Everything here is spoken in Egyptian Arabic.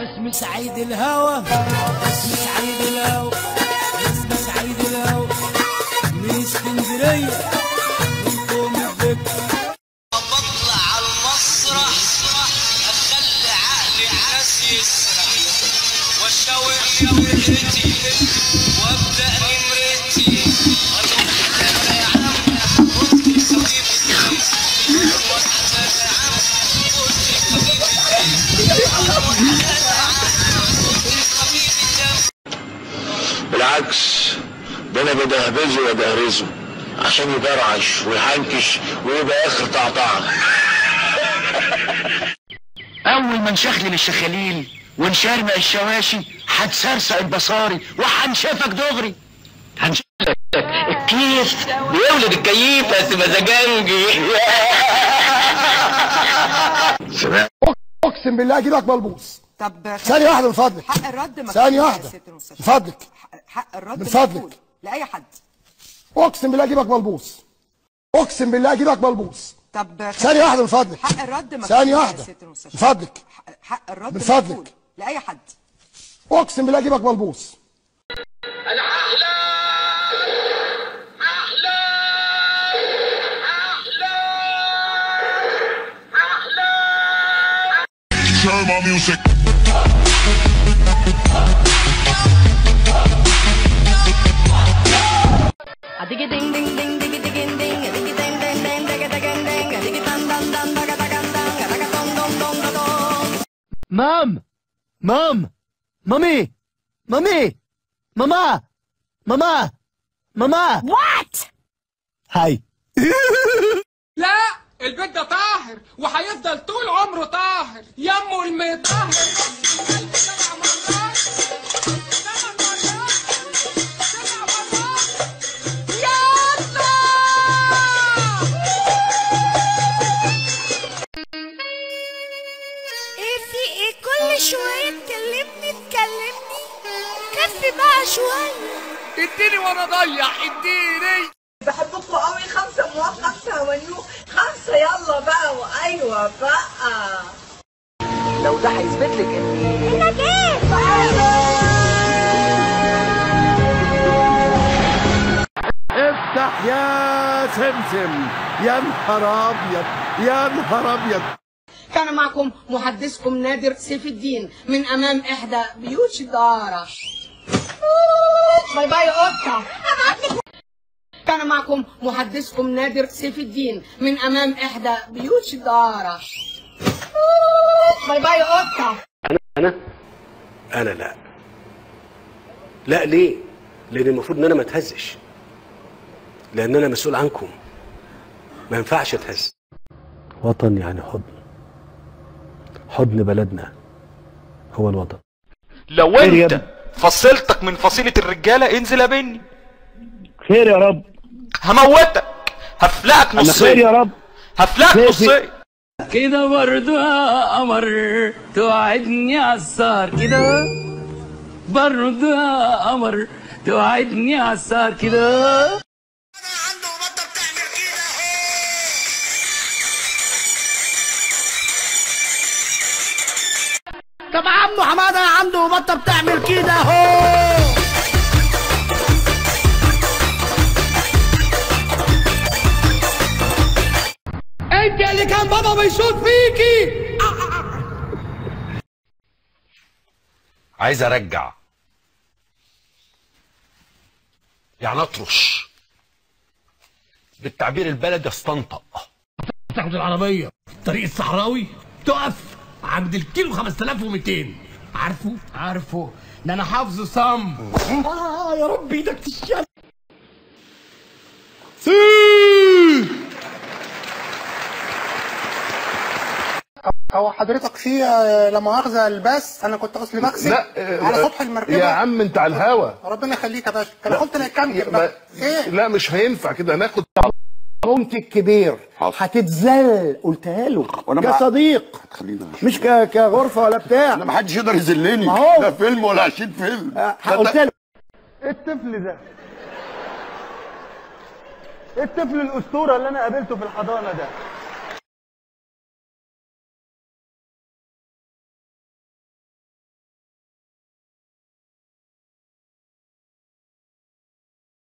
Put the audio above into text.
اسم سعيد الهوى اسم سعيد الهوى اسم سعيد الهوى من اسكندريه من قوم الذكر بطلع على المسرح اخلي عقل الناس يسرح واشاور نمرتي وابدا نمرتي وانا يا عم قلت حبيبتي واحده يا عم قلت حبيبتي بالعكس ده انا بدهبزه وادهرزه عشان يبرعش ويحنكش ويبقى اخر طعطعه اول ما نشخلل الشخاليل ونشرمق الشواشي هتسرسق البصاري وهنشافك دغري هنشافك الكيف بيولد الكيف يا سي مزاجنجي سمعت اقسم بالله اجيبك ملبوس طب ثانية واحدة من فضلك حق الرد مكتوب ثانية يا واحدة ست المستشار. من فضلك حق- حق الرد من فضلك. مقبول لاي حد اقسم بالله اجيبك ملبوس اقسم بالله اجيبك ملبوس طب ثانية واحدة من فضلك حق الرد مكتوب ثانية يا واحدة ست المستشار. من فضلك حق- حق الرد من فضلك. مقبول لاي حد اقسم بالله اجيبك ملبوس Turn my music Diggy ding ding ding diggy digging ding diggy ding ding ding diggy digging ding diggy dang dang dang daga daga dang daga dong dong dong dong dong مام مام مامي مامي ماما ماما ماما What? هاي لا البيت ده طاهر وهيفضل طول عمره طاهر يمه المطهر سبع مرات سبع مرات سبع مرات يلا ايه في ايه كل شوية تكلمني تكلمني كفي بقى شوية اديني وانا ضيع اديني بحبكم قوي خمسة موافق خمسة ونيو خمسة يلا بقى وأيوة بقى لو ده هيثبت لك ان انك ايه افتح يا سمسم يا نهار ابيض يا نهار ابيض كان معكم محدثكم نادر سيف الدين من أمام إحدى بيوت الدارة باي باي قطة كان معكم محدثكم نادر سيف الدين من أمام إحدى بيوت الدارة باي باي قطة انا انا لا لا ليه لان المفروض ان انا ما اتهزش لان انا مسؤول عنكم ما ينفعش اتهز وطن يعني حضن حضن بلدنا هو الوطن لو خير يا انت فصلتك من فصيلة الرجالة انزل يا بني خير يا رب هموتك هفلقك انا خير يا نصين رب هفلقك خير في- نصين كده برضو يا قمر توعدني عالسهر كده برضو يا قمر توعدني عالسهر كده طب عمو حماده عنده بطه بتعمل كده اهو انت اللي كان بابا بيشوط فيكي عايز ارجع يعني اطرش بالتعبير البلدي استنطق تاخد العربيه الطريق الصحراوي تقف عند الكيلو 5200 عارفه عارفه ده انا حافظه صم اه يا رب ايدك تشال هو حضرتك في آه، لا مؤاخذة الباس انا كنت اصلي بغسل على سطح المركبة يا عم انت على الهوا ربنا يخليك يا باشا انا قلت لك كام ما- ايه لا مش هينفع كده ناخد عمتي الكبير هتتذل قلتها له وأنا كصديق مش ك- كغرفة ولا بتاع ما حدش يقدر يذلني ما هو. لا فيلم ولا 20 فيلم آه، قلت له ايه الطفل ده؟ ايه الطفل الاسطوره اللي انا قابلته في الحضانه ده؟